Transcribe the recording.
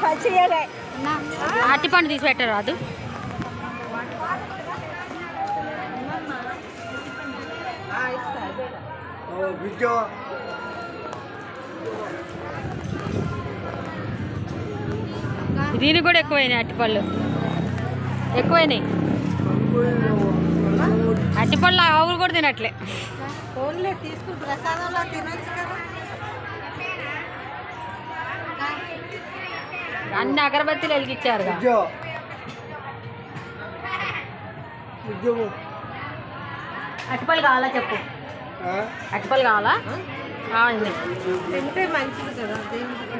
పచ్చియలే అరటిపండు తీసి పెట్టరాదు బిడ్డో దీనికి కూడా ఎక్కువైనాయి అరటిపళ్ళు ఎక్కువైనాయి అరటిపళ్ళు ఆవులు కూడా తినట్లే ఫోన్లే తీసుకుని ప్రసాదంలో తినొచ్చు కదా అన్ని అగరబత్తీలు వెలిగించారుగా బిడ్డో బిడ్డో అరటిపళ్ళు కావాలా చెప్పు ఆ? అరటిపళ్ళు కావాలా కావాలి తింటే మంచిది కదా దేవుడికి